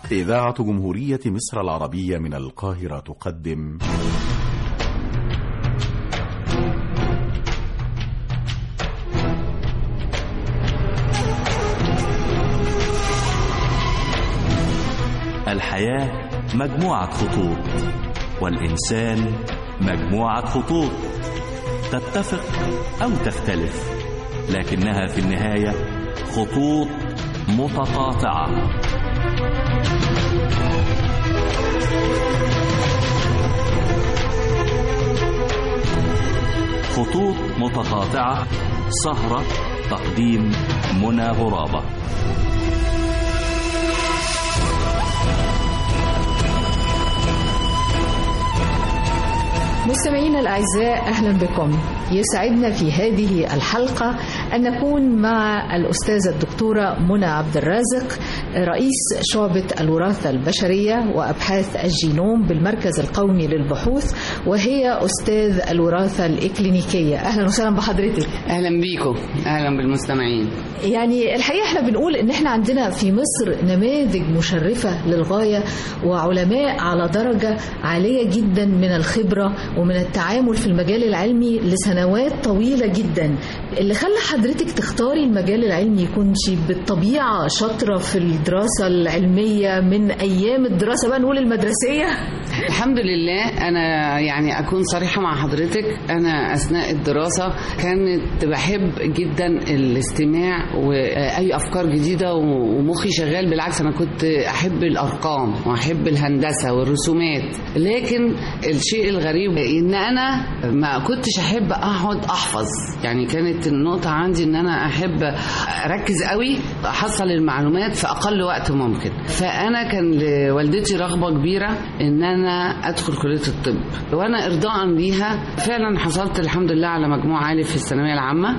إذاعة جمهورية مصر العربية من القاهرة تقدم الحياة مجموعة خطوط والإنسان مجموعة خطوط تتفق أو تختلف لكنها في النهاية خطوط متقاطعة خطوط متقاطعة سهرة تقديم منى غرابة مستمعينا الأعزاء أهلا بكم يسعدنا في هذه الحلقة أن نكون مع الأستاذة الدكتورة منى عبد الرازق رئيس شعبة الوراثة البشرية وأبحاث الجينوم بالمركز القومي للبحوث وهي أستاذ الوراثة الإكلينيكية أهلا وسهلا بحضرتك اهلا بيكم اهلا بالمستمعين يعني الحقيقة احنا بنقول ان احنا عندنا في مصر نماذج مشرفة للغاية وعلماء على درجة عالية جدا من الخبرة ومن التعامل في المجال العلمي لسنوات طويلة جدا اللي خلى حضرتك تختاري المجال العلمي يكون شي بالطبيعة شاطرة في الدراسة العلمية من أيام الدراسة بقى نقول المدرسية الحمد لله انا يعني اكون صريحه مع حضرتك انا اثناء الدراسه كانت بحب جدا الاستماع واي افكار جديده ومخي شغال بالعكس انا كنت احب الارقام واحب الهندسه والرسومات لكن الشيء الغريب ان انا ما كنتش احب اقعد احفظ يعني كانت النقطه عندي ان انا احب اركز قوي احصل المعلومات في اقل وقت ممكن فانا كان لوالدتي رغبه كبيره ان انا ادخل كليه الطب وانا ارضاء ليها فعلا حصلت الحمد لله على مجموع عالي في الثانويه العامه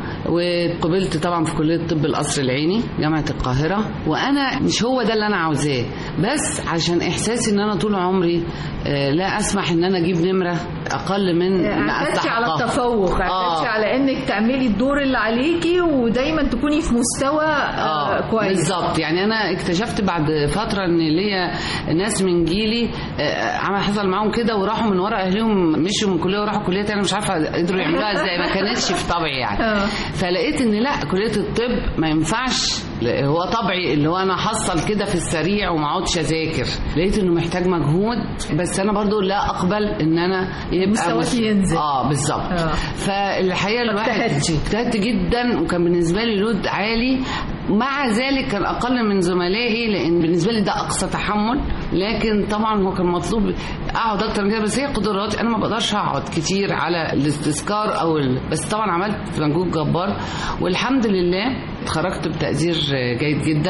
وقبلت طبعا في كليه طب القصر العيني جامعه القاهره وانا مش هو ده اللي انا عاوزاه بس عشان احساسي ان انا طول عمري آه، لا اسمح ان انا اجيب نمره اقل من ما اعتدتي على أستحقها. التفوق اعتدتي آه. على انك تعملي الدور اللي عليكي ودايما تكوني في مستوى آه كويس بالظبط يعني انا اكتشفت بعد فتره ان ليا ناس من جيلي آه، عمل حصل معاهم كده وراحوا من ورا اهلهم مشوا من كليه وراحوا كليه تانية مش عارفه قدروا يعملوها ازاي ما كانتش في طبعي يعني آه. فلقيت ان لا كليه الطب ما ينفعش هو طبعي اللي هو انا حصل كده في السريع وما اقعدش اذاكر لقيت انه محتاج مجهود بس انا برضو لا اقبل ان انا يبقى مستواكي مش- ينزل. اه بالظبط آه. فالحقيقه الواحد اجتهدتي. اجتهدت جدا وكان بالنسبه لي لود عالي مع ذلك كان اقل من زملائي لان بالنسبه لي ده اقصى تحمل لكن طبعا هو كان مطلوب اقعد اكتر من كده بس هي قدراتي انا ما بقدرش اقعد كتير على الاستذكار او ال... بس طبعا عملت مجهود جبار والحمد لله اتخرجت بتقدير جيد جدا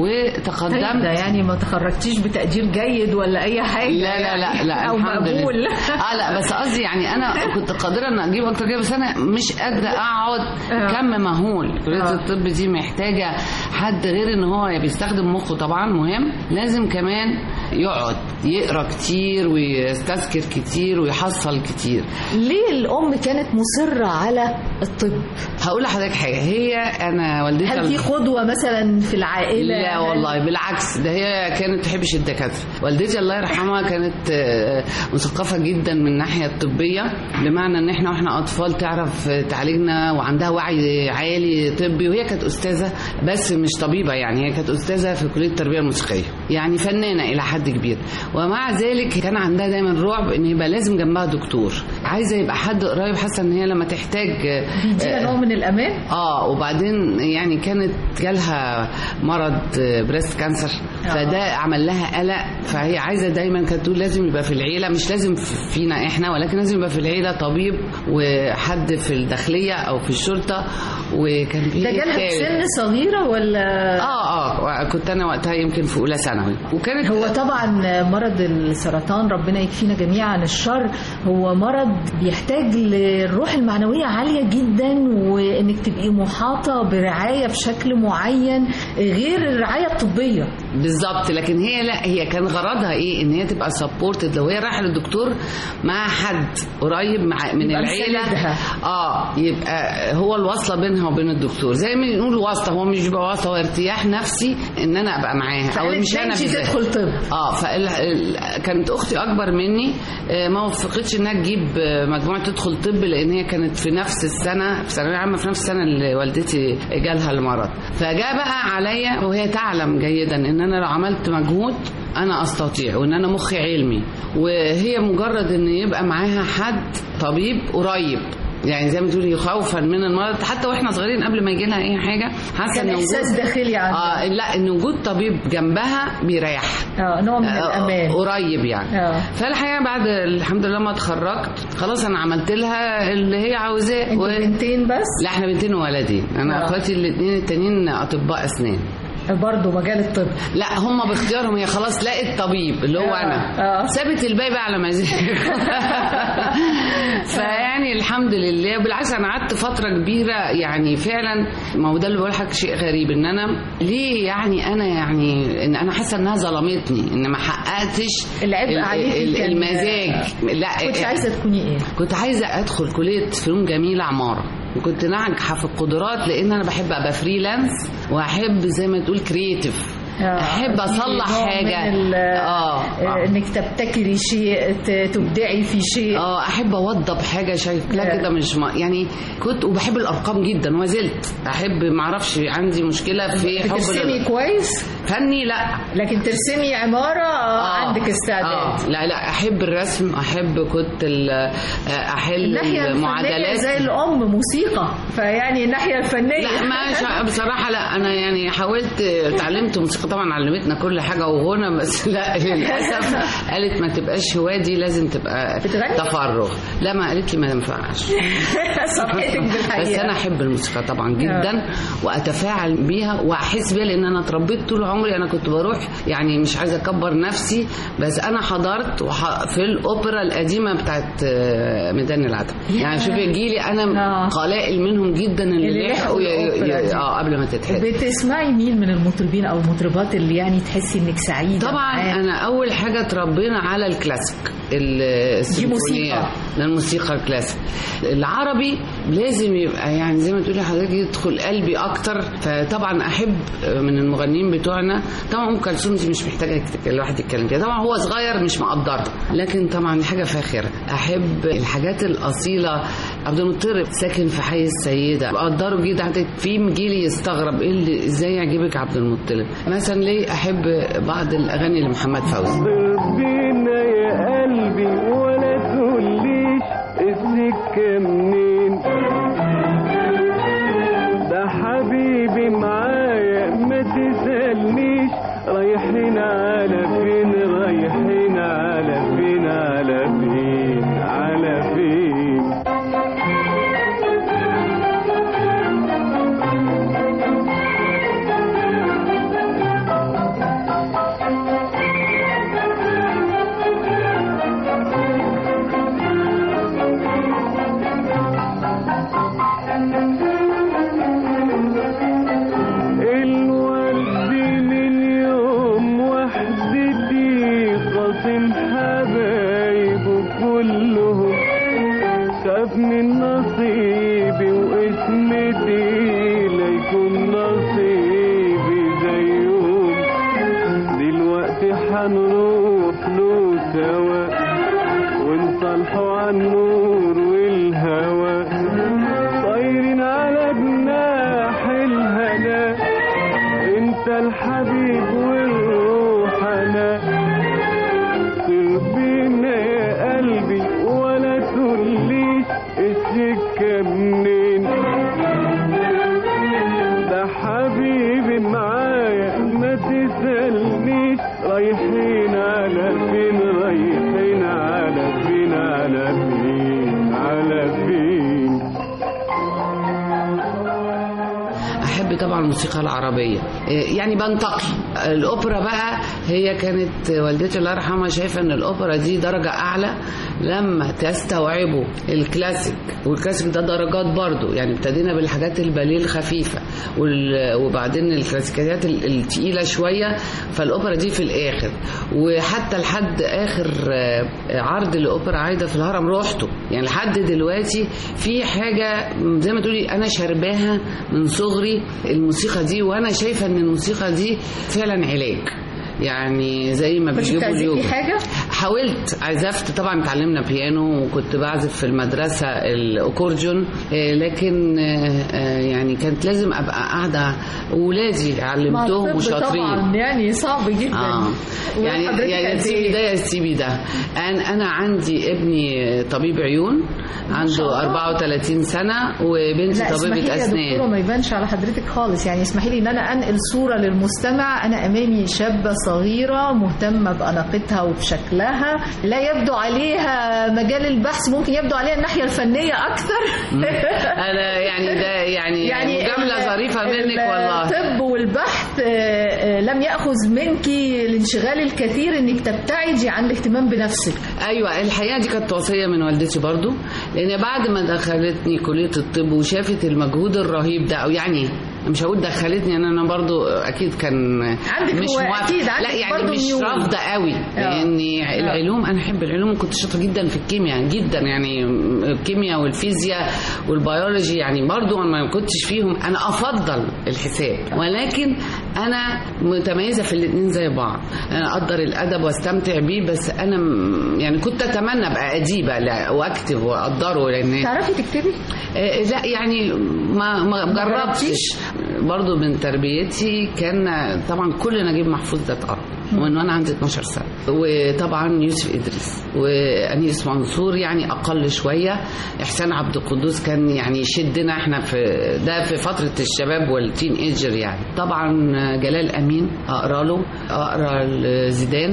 وتقدمت ده يعني ما تخرجتيش بتقدير جيد ولا اي حاجه لا لا لا لا او الحمد مقبول لله اه لا بس قصدي يعني انا كنت قادره ان اجيب اكتر كده بس انا مش قادره اقعد آه. كم مهول كليه آه. الطب دي محتاجه حد غير ان هو بيستخدم مخه طبعا مهم لازم كمان يقعد يقرا كتير ويستذكر كتير ويحصل كتير ليه الام كانت مصره على الطب هقول لحضرتك حاجه هي انا والدتي هل في قدوه مثلا في العائله لا هل- والله بالعكس ده هي كانت تحبش الدكاتره والدتي الله يرحمها كانت آه، مثقفه جدا من الناحيه الطبيه بمعنى ان احنا واحنا اطفال تعرف تعالجنا وعندها وعي عالي طبي وهي كانت استاذه بس مش طبيبه يعني هي كانت استاذه في كليه التربيه الموسيقيه يعني فنانه الى حد كبير ومع ذلك كان عندها دايما رعب ان يبقى لازم جنبها دكتور عايزه يبقى حد قريب حاسه ان هي لما تحتاج آه، بيديها نوع من الامان اه وبعدين يعني كانت جالها مرض بريست كانسر فده عمل لها قلق فهي عايزه دايما كانت تقول لازم يبقى في العيله مش لازم فينا احنا ولكن لازم يبقى في العيله طبيب وحد في الداخليه او في الشرطه وكان في ده جالها في تالت. سن صغيره ولا اه اه كنت انا وقتها يمكن في اولى ثانوي وكانت هو طبعا مرض السرطان ربنا يكفينا جميعا الشر هو مرض بيحتاج للروح المعنوية عالية جدا وانك تبقي محاطة برعاية بشكل معين غير الرعاية الطبية بالظبط لكن هي لا هي كان غرضها ايه ان هي تبقى سبورتد لو هي رايحه للدكتور مع حد قريب مع من يبقى العيله مساندها. اه يبقى هو الوصله بينها وبين الدكتور زي ما نقول واسطه هو مش بيبقى واسطه هو ارتياح نفسي ان انا ابقى معاها او فقالت مش انا بنتي بالذات تدخل طب اه فكانت اختي اكبر مني آه، ما وفقتش انها تجيب آه، مجموعه تدخل طب لان هي كانت في نفس السنه في ثانويه عامه في نفس السنه اللي والدتي جالها المرض فجاء بقى عليا وهي تعلم جيدا ان انا لو عملت مجهود انا استطيع وان انا مخي علمي وهي مجرد ان يبقى معاها حد طبيب قريب يعني زي ما تقولي خوفا من المرض حتى واحنا صغيرين قبل ما يجي لها اي حاجه حاسه كان ان احساس وجود داخلي عندها اه لا ان وجود طبيب جنبها بيريحها اه نوع من آه، الامان قريب يعني اه فالحقيقه بعد الحمد لله ما اتخرجت خلاص انا عملت لها اللي هي عاوزاه انتوا و... بنتين بس لا احنا بنتين وولدين انا آه. اخواتي الاثنين التانيين اطباء اسنان برضه مجال الطب لا هم باختيارهم هي خلاص لقت طبيب اللي هو آه، انا آه. سابت الباقي بقى على مزاجي فيعني الحمد لله بالعكس انا قعدت فتره كبيره يعني فعلا ما هو ده اللي بقول لك شيء غريب ان انا ليه يعني انا يعني ان انا حاسه انها ظلمتني ان ما حققتش العبء ال- عليكي ال- كان- المزاج لا كنت عايزه تكوني ايه؟ كنت عايزه ادخل كليه فنون جميله عماره وكنت ناجحه في القدرات لان انا بحب ابقى فريلانس واحب زي ما تقول كرييتيف آه، احب اصلح نوع حاجه من ال- اه آه، آه. انك تبتكري شيء ت- تبدعي في شيء اه احب اوضب حاجه شكلها آه. كده مش ما يعني كنت وبحب الارقام جدا وما زلت احب ما اعرفش عندي مشكله في حب بترسمي ال- كويس فني لا لكن ترسمي عماره آه، آه. عندك استعداد آه. لا لا احب الرسم احب كنت ال- آه، احل الناحيه الفنيه المعادلات زي الام موسيقى فيعني الناحيه الفنيه لا ما شا- بصراحة لا أنا يعني حاولت اتعلمت موسيقى طبعا علمتنا كل حاجة وغنى بس لا للأسف قالت ما تبقاش هواية لازم تبقى بتغني؟ تفرغ لا ما قالت لي ما ينفعش صفحتك بالحقيقه بس أنا أحب الموسيقى طبعا جدا وأتفاعل بيها وأحس بيها لأن أنا اتربيت طول عمري أنا كنت بروح يعني مش عايزة أكبر نفسي بس أنا حضرت وح- في الأوبرا القديمة بتاعت آه، ميدان العتبة يعني شوفي جيلي أنا آه. قلائل منهم جدا اللي, اللي لحقوا لحقوا ي- الأوبرا ي- دي. اه قبل ما تتحدث بتسمعي مين من المطربين او المطربات اللي يعني تحسي انك سعيده طبعا معاه؟ انا اول حاجه اتربينا على الكلاسيك ال- السيمفونيه موسيقى. الموسيقى الكلاسيك العربي لازم يبقى يعني زي ما تقولي حضرتك يدخل قلبي اكتر فطبعا احب من المغنيين بتوعنا طبعا ام كلثوم دي مش محتاجه يت- الواحد يتكلم فيها طبعا هو صغير مش مقدرها لكن طبعا دي حاجه فاخره احب الحاجات الاصيله عبد المطلب ساكن في حي السيده بقدره جدا حتى في جيلي يستغرب ايه اللي ازاي يعجبك عبد المطلب مثلا ليه احب بعض الاغاني لمحمد فوزي بينا يا قلبي ولا تقوليش السكة منين ده حبيبي معايا ما تسألنيش رايحين على فين رايحين على فين على فين على فين الورد من يوم وحدتي خاصم حبايبه كلهم شاف من نصيبي واسمتي ليكون نصيبي زيهم دلوقتي حنروح له سوا ونصالحوا عن النور والهوى طايرين على جناح الهنا انت الحبيب والروح انا سر بينا يا قلبي ولا تقوليش السكة منين ده حبيبي معايا ما تسألنيش رايحين على فين رايحين على فين على فين على فين احب طبعا الموسيقى العربيه إيه، يعني بنتقي الاوبرا بقى هي كانت والدتي الله يرحمها شايفه ان الاوبرا دي درجه اعلى لما تستوعبوا الكلاسيك والكلاسيك ده درجات برضو يعني ابتدينا بالحاجات الباليه الخفيفه وال- وبعدين الكلاسيكيات ال- التقيله شويه فالاوبرا دي في الاخر وحتى لحد اخر آه، عرض لاوبرا عايده في الهرم روحته يعني لحد دلوقتي في حاجه زي ما تقولي انا شرباها من صغري الموسيقى دي وانا شايفه ان الموسيقى دي فعلا علاج يعني زي ما كنت بيجيبوا بتعزفي اليوم حاجة؟ حاولت عزفت طبعا اتعلمنا بيانو وكنت بعزف في المدرسة الأكورديون آه، لكن آه، آه، يعني كانت لازم أبقى قاعدة ولادي مع علمتهم الطب وشاطرين طبعا يعني صعب جدا اه يعني وحضرتك يعني قد تسيبي إيه؟ ده يا تسيبي ده انا انا عندي ابني طبيب عيون شاء عنده الله. 34 سنه وبنتي لا اسمحي لي طبيبه يا دكتوره اسنان ما يبانش على حضرتك خالص يعني اسمحي لي ان انا انقل صوره للمستمع انا امامي شابه صغيره مهتمه باناقتها وبشكلها لا يبدو عليها مجال البحث ممكن يبدو عليها الناحيه الفنيه اكثر انا يعني ده يعني, يعني مجامله ال- ظريفه منك والله الطب والبحث آه، آه، لم ياخذ منك الانشغال الكثير انك تبتعدي عن الاهتمام بنفسك ايوه الحقيقه دي كانت وصيه من والدتي برضو لان بعد ما دخلتني كليه الطب وشافت المجهود الرهيب ده او يعني مش هقول دخلتني انا انا برضو اكيد كان عندك مش هو موافقة. أكيد عندك لا يعني برضو مش ميول. رافضه قوي لاني العلوم انا احب العلوم وكنت شاطره جدا في الكيمياء جدا يعني الكيمياء والفيزياء والبيولوجي يعني برضو انا ما كنتش فيهم انا افضل الحساب ولكن انا متميزه في الاثنين زي بعض انا اقدر الادب واستمتع بيه بس انا م- يعني كنت اتمنى ابقى اديبه لا واكتب واقدره لان تعرفي تكتبي آه، لا يعني ما ما جربتش برضو من تربيتي كان طبعا كل نجيب محفوظ ده اتقرا وان انا عندي 12 سنه وطبعا يوسف ادريس وانيس منصور يعني اقل شويه احسان عبد القدوس كان يعني يشدنا احنا في ده في فتره الشباب والتين ايجر يعني طبعا جلال امين اقرا له اقرا لزيدان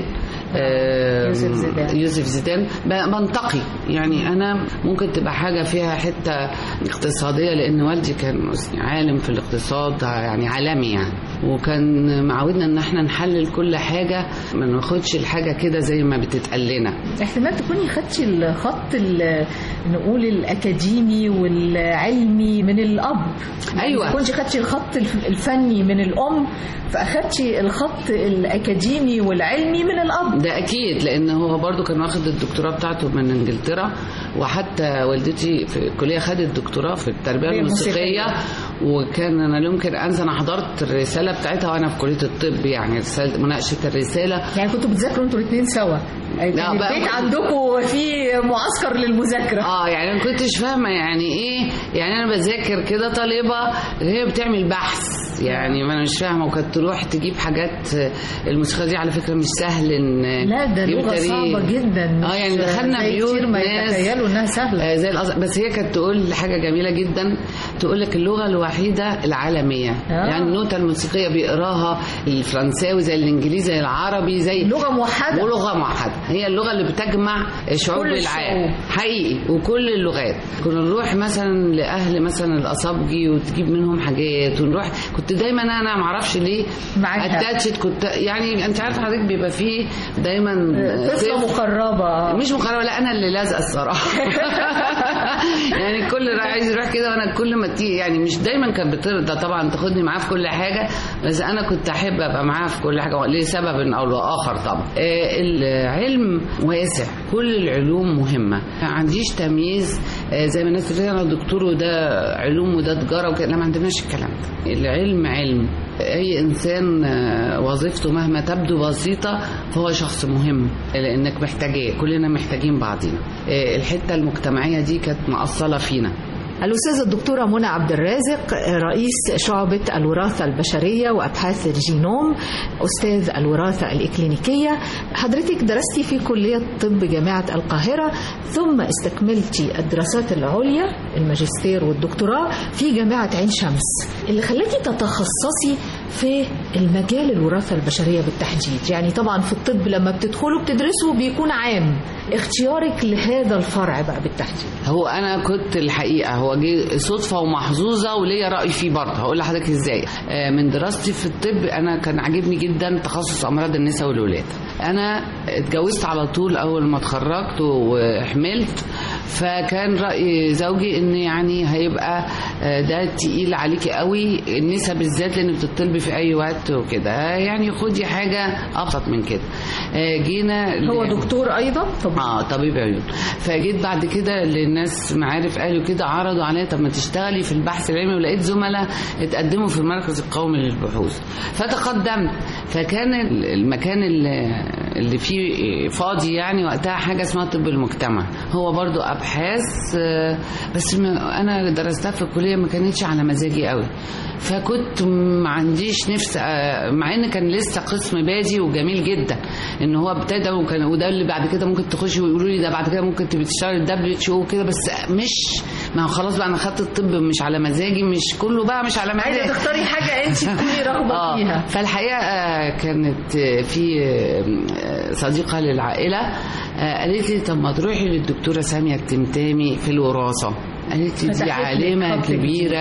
آه، يوسف زيدان. يوسف زيدان ب- بنتقي يعني انا ممكن تبقى حاجه فيها حته اقتصاديه لان والدي كان عالم في الاقتصاد يعني عالمي يعني وكان معودنا ان احنا نحلل كل حاجه ما ناخدش الحاجه كده زي ما بتتقال لنا احتمال تكوني خدتي الخط ال- نقول الاكاديمي والعلمي من الاب أيوة. ما تكونش خدتي الخط الف- الفني من الام فاخدتي الخط الاكاديمي والعلمي من الاب ده اكيد لان هو برضو كان واخد الدكتوراه بتاعته من انجلترا وحتى والدتي في الكليه خدت دكتوراه في التربيه التربية الموسيقيه وكان انا لا يمكن انسى انا حضرت الرساله بتاعتها وانا في كليه الطب يعني رساله مناقشه الرساله يعني كنتوا بتذاكروا انتوا الاثنين سوا يعني لا، بقى- البيت عندكم في معسكر للمذاكره اه يعني انا كنتش فاهمه يعني ايه يعني انا بذاكر كده طالبه هي بتعمل بحث يعني ما انا مش فاهمه وكانت تروح تجيب حاجات الموسيقى دي على فكره مش سهل ان لا ده تجيب لغه تاريخ. صعبه جدا اه مش يعني دخلنا زي بيوت كتير ما ناس يتخيلوا انها سهله آه، زي الأز... بس هي كانت تقول حاجه جميله جدا تقول لك اللغه الوحيده العالميه آه. يعني النوتة الموسيقيه بيقراها الفرنساوي زي الانجليزي زي العربي زي لغه موحده ولغه موحده هي اللغه اللي بتجمع شعوب كل العالم الشعوب. حقيقي وكل اللغات كنا نروح مثلا لاهل مثلا الاصابجي وتجيب منهم حاجات ونروح كنت دايما انا ما اعرفش ليه معاها. اتاتشت كنت يعني انت عارفه حضرتك بيبقى فيه دايما طفله طفل مقربه مش مقربه لا انا اللي لازقه الصراحه يعني كل راح عايز يروح كده وانا كل ما تيجي يعني مش دايما كانت بترضى طبعا تاخدني معاها في كل حاجه بس انا كنت احب ابقى معاها في كل حاجه لسبب او لاخر طبعا آه، العلم واسع كل العلوم مهمه ما عنديش تمييز آه، زي ما الناس بتقول انا دكتور وده علوم وده تجاره وكده لا ما عندناش الكلام ده العلم علم اي انسان آه، وظيفته مهما تبدو بسيطه فهو شخص مهم لانك محتاجاه كلنا محتاجين بعضينا آه، الحته المجتمعيه دي كانت مأصله فينا الأستاذة الدكتورة منى عبد الرازق رئيس شعبة الوراثة البشرية وأبحاث الجينوم أستاذ الوراثة الإكلينيكية حضرتك درستي في كلية طب جامعة القاهرة ثم استكملتي الدراسات العليا الماجستير والدكتوراه في جامعة عين شمس اللي خلاكي تتخصصي في المجال الوراثة البشرية بالتحديد يعني طبعا في الطب لما بتدخلوا بتدرسوا بيكون عام اختيارك لهذا الفرع بقى بالتحديد هو انا كنت الحقيقه هو جه صدفه ومحظوظه وليا راي فيه برضه هقول لحضرتك ازاي آه، من دراستي في الطب انا كان عاجبني جدا تخصص امراض النساء والولاد انا اتجوزت على طول اول ما اتخرجت وحملت فكان راي زوجي ان يعني هيبقى آه، ده تقيل عليكي قوي النساء بالذات لان بتطلبي في اي وقت وكده يعني خدي حاجه ابسط من كده آه، جينا هو ل- دكتور ايضا طب اه طبيب عيون فجيت بعد كده للناس معارف قالوا كده عرضوا عليا طب ما تشتغلي في البحث العلمي ولقيت زملاء اتقدموا في المركز القومي للبحوث فتقدمت فكان ال- المكان اللي, اللي فيه فاضي يعني وقتها حاجه اسمها طب المجتمع هو برضو ابحاث آه، بس ما- انا درستها في الكليه ما كانتش على مزاجي قوي فكنت ما عنديش نفس آه، مع ان كان لسه قسم بادي وجميل جدا ان هو ابتدى وكان وده اللي بعد كده ممكن تخشي ويقولوا لي ده بعد كده ممكن تبقي تشتغلي دبليو اتش او كده بس مش ما هو خلاص بقى انا خدت الطب مش على مزاجي مش كله بقى مش على عايزه مزاجي تختاري حاجه انت تكوني رغبه اه فيها فالحقيقه آه، كانت آه، في آه، صديقه للعائله آه، قالت لي طب ما تروحي للدكتوره ساميه التمتامي في الوراثه قالت لي دي فتحت لك عالمه خط جديد. كبيره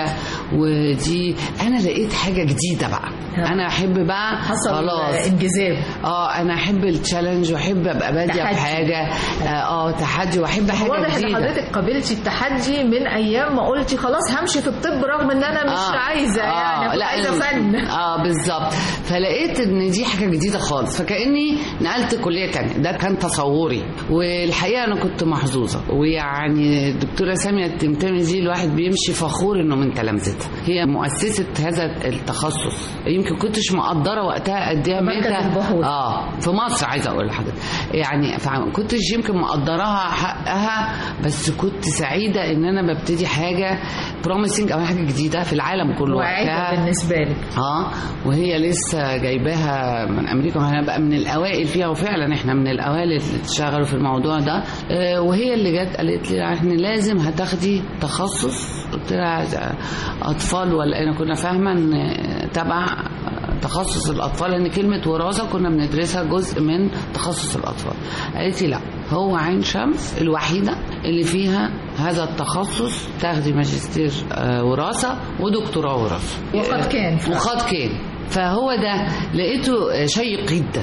ودي انا لقيت حاجه جديده بقى ها. انا احب بقى حصل خلاص انجذاب اه انا احب التشالنج واحب ابقى باديه تحدي. بحاجه اه آه، تحدي واحب حاجه واضح ان جديده حضرتك قابلتي التحدي من ايام ما قلتي خلاص همشي في الطب رغم ان انا مش آه. عايزه يعني كنت عايزه فن اه بالظبط فلقيت ان دي حاجه جديده خالص فكاني نقلت كليه تانية ده كان تصوري والحقيقه انا كنت محظوظه ويعني الدكتوره ساميه التمتامي دي الواحد بيمشي فخور انه من تلامذتها هي مؤسسه هذا التخصص يمكن كنتش مقدره وقتها قد ايه مركز أهميتها. البحوث. اه في مصر عايزه اقول لحضرتك يعني فما كنتش يمكن مقدراها حقها بس كنت سعيده ان انا ببتدي حاجه بروميسنج او حاجه جديده في العالم كله وعيبه وقتها. بالنسبه لك اه وهي لسه جايباها من امريكا وانا بقى من الاوائل فيها وفعلا احنا من الاوائل اللي اشتغلوا في الموضوع ده آه وهي اللي جت قالت لي احنا لازم هتاخدي تخصص قلت لها اطفال ولا انا كنا فاهمه ان تبع تخصص الاطفال لان كلمه وراثه كنا بندرسها جزء من تخصص الاطفال قالت لي لا هو عين شمس الوحيده اللي فيها هذا التخصص تاخدي ماجستير آه، وراثه ودكتوراه وراثه وقد كان فعلا. وقد كان فهو ده لقيته شيق جدا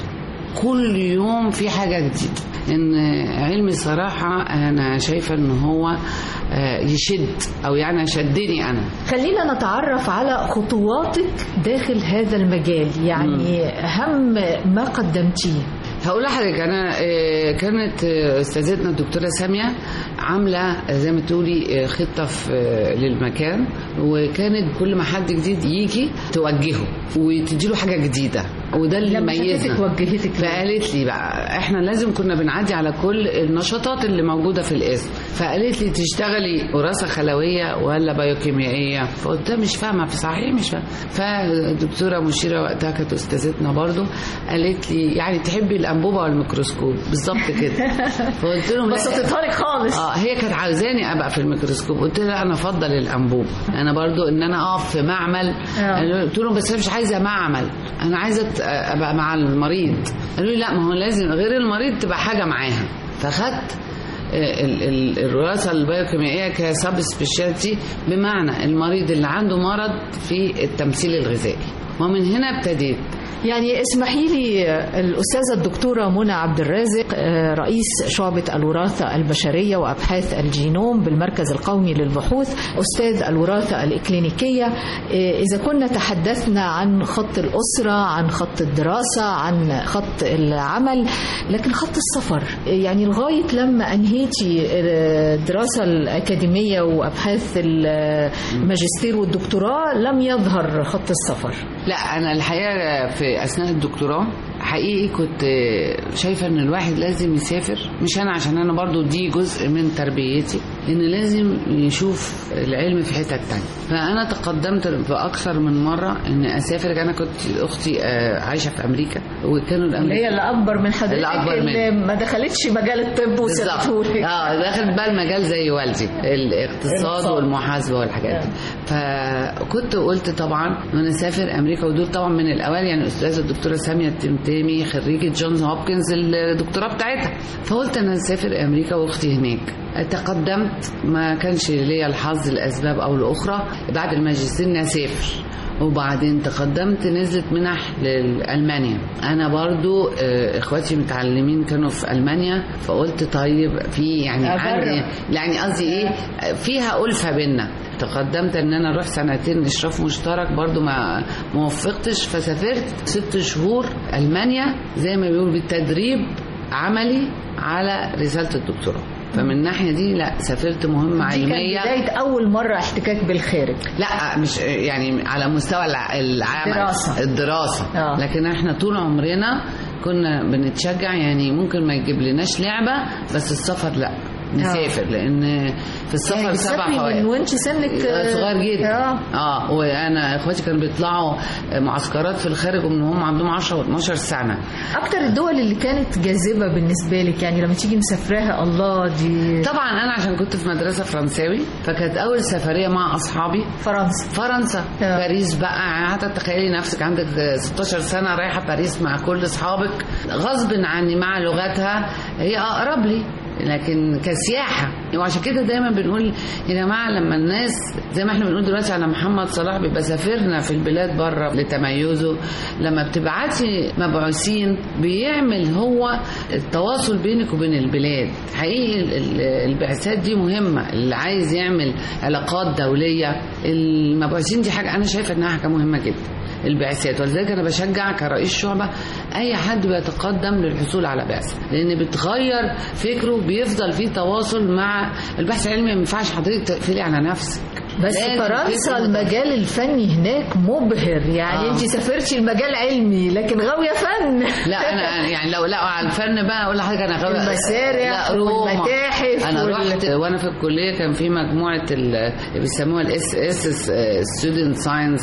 كل يوم في حاجة جديدة ان علمي صراحة انا شايفة ان هو آه، يشد او يعني شدني انا خلينا نتعرف على خطواتك داخل هذا المجال يعني أهم ما قدمتيه هقول لحضرتك انا آه، كانت آه، استاذتنا الدكتوره ساميه عامله آه، زي ما تقولي آه، خطه في آه، للمكان وكانت كل ما حد جديد يجي توجهه وتديله حاجه جديده وده اللي لما شافتك ميزنا وجهتك ليه؟ فقالت لي بقى احنا لازم كنا بنعدي على كل النشاطات اللي موجوده في الاسم فقالت لي تشتغلي وراثه خلويه ولا بيوكيميائيه فقلت لها مش فاهمه في صحيح مش فاهمه فالدكتوره مشيره وقتها كانت استاذتنا برضو قالت لي يعني تحبي الانبوبه والميكروسكوب بالظبط كده فقلت لهم لا بسطتها لك خالص اه هي كانت عاوزاني ابقى في الميكروسكوب قلت لها انا افضل الانبوب انا برضو ان انا اقف في معمل آه. قلت لهم بس انا مش عايزه معمل انا عايزه أت- ابقى مع المريض قالوا لي لا ما هو لازم غير المريض تبقى حاجه معاها فخدت آه، ال- ال- الوراثه البيوكيميائيه كسب سبيشاليتي بمعنى المريض اللي عنده مرض في التمثيل الغذائي ومن هنا ابتديت يعني اسمحي لي الأستاذة الدكتورة منى عبد الرازق آه، رئيس شعبة الوراثة البشرية وأبحاث الجينوم بالمركز القومي للبحوث أستاذ الوراثة الإكلينيكية آه، إذا كنا تحدثنا عن خط الأسرة عن خط الدراسة عن خط العمل لكن خط السفر يعني لغاية لما أنهيتي الدراسة الأكاديمية وأبحاث الماجستير والدكتوراه لم يظهر خط السفر لا انا الحقيقه في اثناء الدكتوراه حقيقي كنت شايفه ان الواحد لازم يسافر مش انا عشان انا برضو دي جزء من تربيتي ان لازم يشوف العلم في حتت تانية فانا تقدمت باكثر من مره ان اسافر انا كنت اختي آه، عايشه في امريكا وكانوا اللي هي الامريكان اللي اكبر من حضرتك اللي أكبر اللي ما دخلتش مجال الطب بالظبط وسابتهولك اه دخلت بقى المجال زي والدي الاقتصاد الاقتصاد. والمحاسبه والحاجات دي فكنت قلت طبعا ان انا اسافر امريكا ودول طبعا من الاوائل يعني الاستاذه الدكتوره ساميه التمتامي خريجه جونز هوبكنز الدكتوراه بتاعتها فقلت انا اسافر امريكا واختي هناك تقدمت ما كانش ليا الحظ لاسباب او لاخرى بعد الماجستير اني اسافر وبعدين تقدمت نزلت منح لألمانيا أنا برضو آه، إخواتي متعلمين كانوا في ألمانيا فقلت طيب في يعني أجرب. عندي يعني قصدي إيه فيها ألفة بينا تقدمت ان انا اروح سنتين اشراف مشترك برضو ما ما وفقتش فسافرت ست شهور المانيا زي ما بيقولوا بالتدريب عملي على رساله الدكتوراه فمن الناحيه دي لا سافرت مهمه دي علميه كانت بداية أول مرة احتكاك بالخارج لا مش يعني على مستوى الع- العمل الدراسة. الدراسة آه. لكن احنا طول عمرنا كنا بنتشجع يعني ممكن ما يجيب لناش لعبة بس السفر لا نسافر لان في السفر يعني سبع بتسافري فوائد من وانت سنك آه، صغير جدا اه اه وانا اخواتي كانوا بيطلعوا معسكرات في الخارج ومن هم عندهم 10 و12 سنه اكتر الدول اللي كانت جاذبه بالنسبه لك يعني لما تيجي مسافراها الله دي طبعا انا عشان كنت في مدرسه فرنساوي فكانت اول سفريه مع اصحابي فرنسا فرنسا آه. باريس بقى حتى تخيلي نفسك عندك 16 سنه رايحه باريس مع كل اصحابك غصب عني مع لغتها هي اقرب لي لكن كسياحه وعشان كده دايما بنقول يا جماعه لما الناس زي ما احنا بنقول دلوقتي على محمد صلاح بيبقى سافرنا في البلاد بره لتميزه لما بتبعتي مبعوثين بيعمل هو التواصل بينك وبين البلاد حقيقي ال- ال- البعثات دي مهمه اللي عايز يعمل علاقات دوليه المبعوثين دي حاجه انا شايفه انها حاجه مهمه جدا البعثات ولذلك انا بشجع كرئيس شعبه اي حد بيتقدم للحصول على بعثه لان بتغير فكره بيفضل فيه تواصل مع البحث العلمي ما ينفعش حضرتك تقفلي على نفسك بس لازم فرنسا فكره المجال الفني هناك مبهر يعني آه. انت سافرتي المجال علمي لكن غاويه فن لا انا يعني لو لا على الفن بقى اقول لحضرتك انا غاوية- المسارح لا، روما. والمتاحف انا وال- رحت وانا في الكليه كان في مجموعه ال- بيسموها الاس اس ستودنت ساينس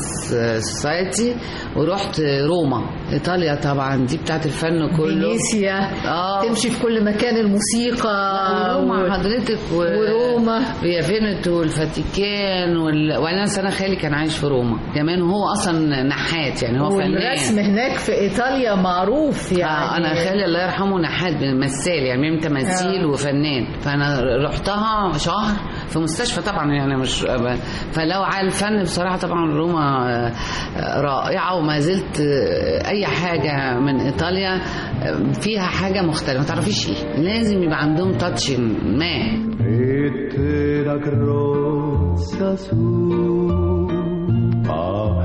سوسايتي ورحت روما ايطاليا طبعا دي بتاعت الفن كله فينيسيا اه تمشي في كل مكان الموسيقى وروما و- حضرتك و... وروما فيا فينيتو والفاتيكان وال... وانا سنه خالي كان عايش في روما كمان هو اصلا نحات يعني هو فنان والرسم هناك في ايطاليا معروف يعني آه انا خالي الله يرحمه نحات مثال يعني بيعمل تماثيل آه. وفنان فانا رحتها شهر في مستشفى طبعا يعني مش فلو على الفن بصراحه طبعا روما آه، رائعه وما زلت آه، اي حاجه من ايطاليا آه، فيها حاجه مختلفه ما تعرفيش ايه لازم يبقى عندهم تاتش ما Mette la crozza su a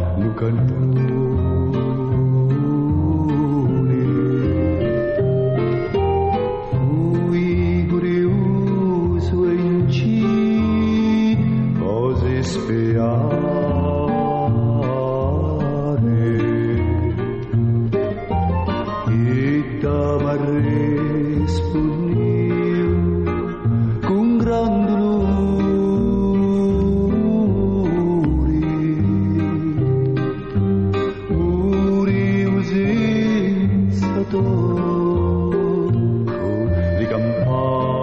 Lucantone. Fui curioso in ci cose spiare e dava rispondiu con gran dolore uri senza tocco di campane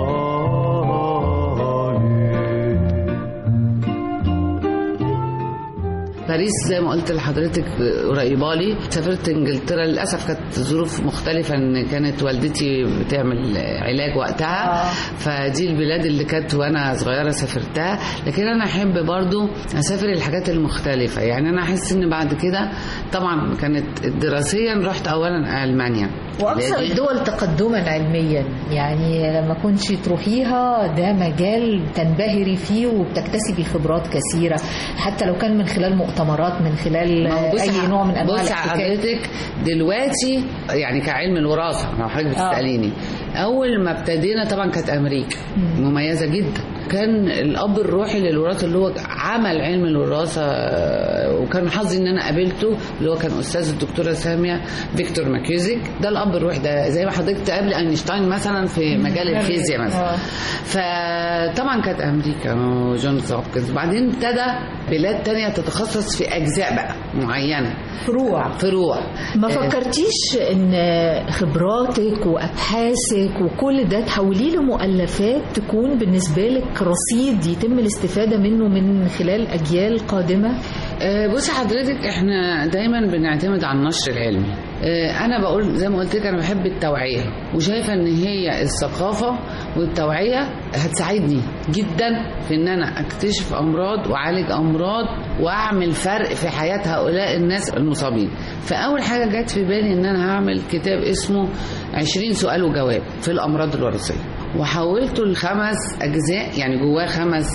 باريس زي ما قلت لحضرتك قريبه لي سافرت انجلترا للاسف كانت ظروف مختلفه ان كانت والدتي بتعمل علاج وقتها آه. فدي البلاد اللي كانت وانا صغيره سافرتها لكن انا احب برضو اسافر الحاجات المختلفه يعني انا احس ان بعد كده طبعا كانت دراسيا رحت اولا المانيا واكثر لأن- الدول تقدما علميا يعني لما كنتش تروحيها ده مجال تنبهري فيه وبتكتسبي خبرات كثيره حتى لو كان من خلال مؤتمرات من خلال ما هو بصي اي نوع من انواع بصي الاحتكاك حضرتك دلوقتي يعني كعلم الوراثه لو حضرتك بتساليني اول ما ابتدينا طبعا كانت امريكا مميزه جدا كان الاب الروحي للوراثه اللي هو عمل علم الوراثه آه، وكان حظي ان انا قابلته اللي هو كان استاذ الدكتوره ساميه فيكتور ماكيوزيك ده الاب الروحي ده زي ما حضرتك تقابلي اينشتاين مثلا في مجال الفيزياء مثلا آه. فطبعا كانت امريكا وجونز هوبكنز بعدين ابتدى بلاد تانية تتخصص في اجزاء بقى معينه فروع فروع ما آه، فكرتيش ان خبراتك وابحاثك وكل ده تحوليه لمؤلفات تكون بالنسبه لك رصيد يتم الاستفاده منه من خلال اجيال قادمه آه، بصي حضرتك احنا دايما بنعتمد على النشر العلمي آه، انا بقول زي ما قلت لك انا بحب التوعيه وشايفه ان هي الثقافه والتوعيه هتساعدني جدا في ان انا اكتشف امراض واعالج امراض واعمل فرق في حياه هؤلاء الناس المصابين فاول حاجه جت في بالي ان انا هعمل كتاب اسمه 20 سؤال وجواب في الامراض الوراثيه وحولته لخمس اجزاء يعني جواه خمس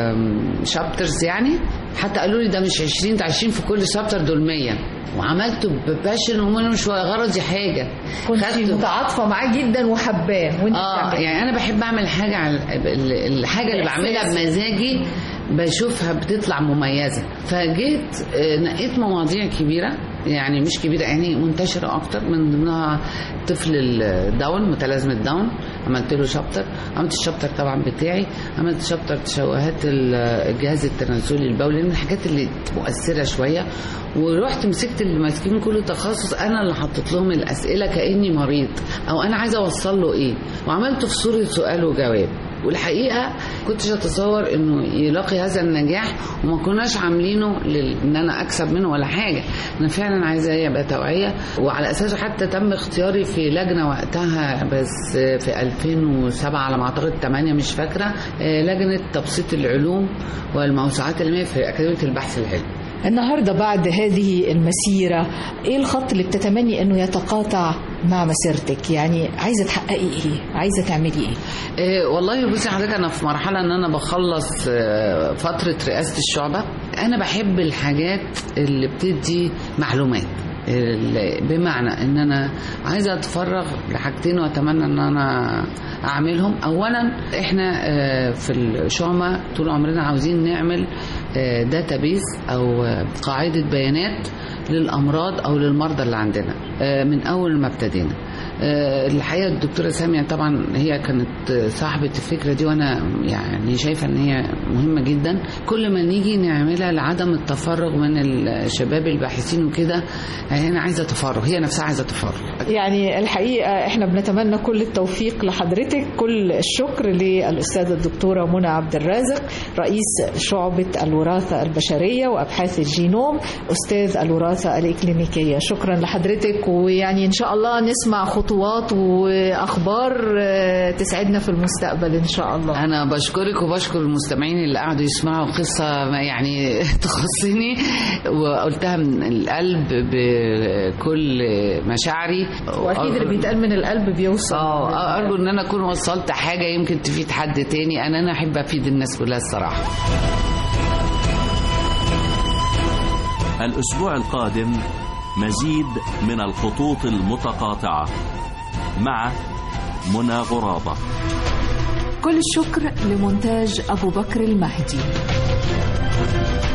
شابترز يعني حتى قالوا لي ده مش 20 ده 20 في كل شابتر دول 100 وعملته بباشن ومنه مش غرضي حاجه كنت خدته- متعاطفه معاه جدا وحباه وانت اه بتعملي. يعني انا بحب اعمل حاجه على ال- الحاجه اللي بعملها بإحساس. بمزاجي بشوفها بتطلع مميزه فجيت آه، نقيت مواضيع كبيره يعني مش كبيره يعني منتشره اكتر من ضمنها طفل الداون متلازمه داون عملت له شابتر عملت الشابتر طبعا بتاعي عملت شابتر تشوهات ال- الجهاز التناسلي البولي من الحاجات اللي مؤثره شويه ورحت مسكت اللي ماسكين كل تخصص انا اللي حطيت لهم الاسئله كاني مريض او انا عايزه اوصل له ايه وعملته في صوره سؤال وجواب والحقيقه كنتش اتصور انه يلاقي هذا النجاح وما كناش عاملينه لل- ان انا اكسب منه ولا حاجه انا فعلا عايزه يبقى توعيه وعلى اساسه حتى تم اختياري في لجنه وقتها بس في 2007 على ما اعتقد 8 مش فاكره آه، لجنه تبسيط العلوم والموسوعات العلميه في اكاديميه البحث العلمي النهارده بعد هذه المسيره ايه الخط اللي بتتمني انه يتقاطع مع مسيرتك يعني عايزه تحققي ايه عايزه تعملي ايه إيه والله بصي حضرتك انا في مرحله ان انا بخلص آه، فتره رئاسه الشعبه انا بحب الحاجات اللي بتدي معلومات ال- بمعنى ان انا عايزه اتفرغ لحاجتين واتمنى ان انا اعملهم اولا احنا آه، في الشعبه طول عمرنا عاوزين نعمل داتابيز او آه، قاعده بيانات للامراض او للمرضى اللي عندنا آه، من اول ما ابتدينا آه، الحقيقه الدكتوره ساميه طبعا هي كانت صاحبه الفكره دي وانا يعني شايفه ان هي مهمه جدا كل ما نيجي نعملها لعدم التفرغ من الشباب الباحثين وكده يعني انا عايزه تفرغ هي نفسها عايزه تفرغ يعني الحقيقة احنا بنتمنى كل التوفيق لحضرتك كل الشكر للأستاذة الدكتورة منى عبد الرازق رئيس شعبة الوراثة البشرية وأبحاث الجينوم أستاذ الوراثة الإكلينيكية شكرا لحضرتك ويعني إن شاء الله نسمع خطوات وأخبار آه، تسعدنا في المستقبل إن شاء الله انا بشكرك وبشكر المستمعين اللي قعدوا يسمعوا قصه ما يعني تخصني وقلتها من القلب بكل مشاعري وأكيد اللي بيتقال من القلب بيوصل اه ارجو ان انا اكون وصلت حاجه يمكن تفيد حد تاني انا انا احب افيد الناس كلها الصراحه الأسبوع القادم مزيد من الخطوط المتقاطعة مع منى غرابة كل الشكر لمونتاج أبو بكر المهدي